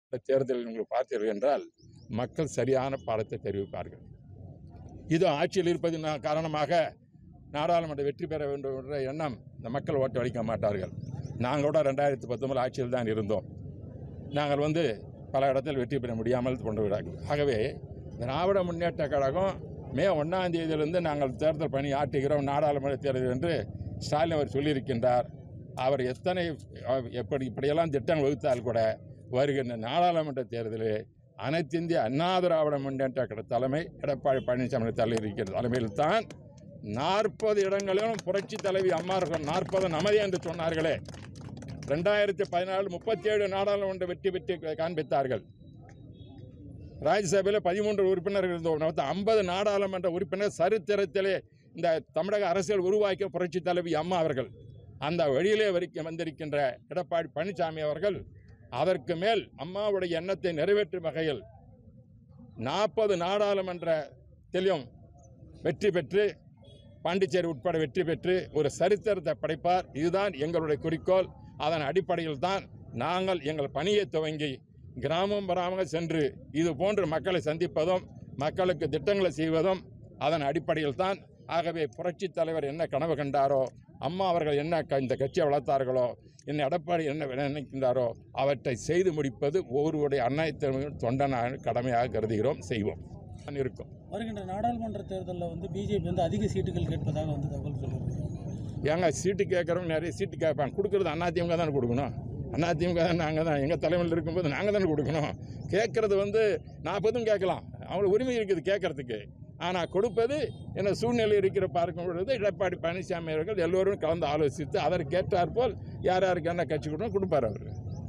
இந்த தேர்தலில் நீங்கள் பார்த்தீர்கள் என்றால் மக்கள் சரியான பாடத்தை தெரிவிப்பார்கள் இது ஆட்சியில் இருப்பதின் காரணமாக நாடாளுமன்ற வெற்றி பெற வேண்டும் என்ற எண்ணம் இந்த மக்கள் ஓட்டு அளிக்க மாட்டார்கள் நாங்கள் கூட ரெண்டாயிரத்தி பத்தொன்பது ஆட்சியில் தான் இருந்தோம் நாங்கள் வந்து பல இடத்தில் வெற்றி பெற முடியாமல் கொண்டு விடார்கள் ஆகவே திராவிட முன்னேற்ற கழகம் மே ஒன்றாம் தேதியிலிருந்து நாங்கள் தேர்தல் பணி ஆற்றுகிறோம் நாடாளுமன்ற தேர்தல் என்று ஸ்டாலின் அவர் சொல்லியிருக்கின்றார் அவர் எத்தனை அஹ், எப்படி இப்படியெல்லாம் திட்டம் வகுத்தால் கூட வருகின்ற நாடாளுமன்ற தேர்தலில் அனைத்து இந்திய அண்ணா திராவிட முன்னேற்ற கழக தலைமை எடப்பாடி பழனிசாமி தலைவர் இருக்கிற தலைமையில் தான் நாற்பது இடங்களிலும் புரட்சி தலைவி அம்மார்கள் நாற்பது நமதி என்று சொன்னார்களே ரெண்டாயிரத்தி பதினாலு முப்பத்தி ஏழு நாடாளுமன்ற வெற்றி பெற்று காண்பித்தார்கள் ராஜ்யசபையில் பதிமூன்று உறுப்பினர்கள் இருந்தோம் மொத்தம் ஐம்பது நாடாளுமன்ற உறுப்பினர் சரித்திரத்திலே இந்த தமிழக அரசியல் உருவாக்கிய புரட்சி தலைவி அம்மா அவர்கள் அந்த வழியிலே வரைக்கும் வந்திருக்கின்ற எடப்பாடி பழனிசாமி அவர்கள் அதற்கு மேல் அம்மாவுடைய எண்ணத்தை நிறைவேற்றும் வகையில் நாற்பது நாடாளுமன்றத்திலும் வெற்றி பெற்று பாண்டிச்சேரி உட்பட வெற்றி பெற்று ஒரு சரித்திரத்தை படைப்பார் இதுதான் எங்களுடைய குறிக்கோள் அதன் அடிப்படையில் தான் நாங்கள் எங்கள் பணியை துவங்கி கிராமம் கிராமமாக சென்று இது போன்று மக்களை சந்திப்பதும் மக்களுக்கு திட்டங்களை செய்வதும் அதன் அடிப்படையில் தான் ஆகவே புரட்சி தலைவர் என்ன கனவு கண்டாரோ அம்மா அவர்கள் என்ன க- இந்த கட்சியை வளர்த்தார்களோ என்ன எடப்பாடி என்ன நினைக்கின்றாரோ அவற்றை செய்து முடிப்பது ஒவ்வொருவருடைய அன்னைத்தமிழ் தொண்டனான கடமையாக கருதுகிறோம் செய்வோம் இருக்கும் வருகின்ற நாடாளுமன்ற தேர்தலில் வந்து பிஜேபி வந்து அதிக சீட்டுகள் கேட்பதாக வந்து தகவல் சொல்லியிருக்காங்க ஏங்க சீட்டு கேட்குறவங்க நிறைய சீட்டு கேட்பாங்க கொடுக்குறது அதிமுக தானே கொடுக்கணும் அதிமுக தான் நாங்கள் தான் எங்கள் தலைமையில் இருக்கும்போது நாங்கள் தானே கொடுக்கணும் கேட்குறது வந்து நாற்பதும் கேட்கலாம் அவங்களுக்கு உரிமை இருக்குது கேட்கறதுக்கு ஆனால் கொடுப்பது என்ன சூழ்நிலை இருக்கிற பார்க்கும் பொழுது எடப்பாடி பழனிசாமி அவர்கள் எல்லோரும் கலந்து ஆலோசித்து அதற்கேற்றாற் போல் யார் யாருக்கு என்ன கட்சி கொடுக்கணும் கொடுப்பார் அவர்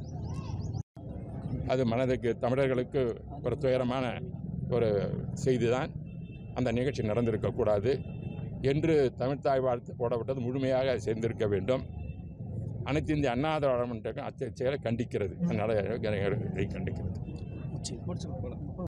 அது மனதுக்கு தமிழர்களுக்கு ஒரு துயரமான ஒரு செய்தி தான் அந்த நிகழ்ச்சி நடந்திருக்கக்கூடாது என்று தமிழ்த்தாய் வாழ்த்து போடப்பட்டது முழுமையாக சேர்ந்திருக்க வேண்டும் அனைத்து இந்திய அண்ணா திராவிட முன்னேற்ற கழகம் அத்தகைய செயலை கண்டிக்கிறது அந்த நடைமுறையை கண்டிக்கிறது முடிச்சு முடிச்சு போகலாம்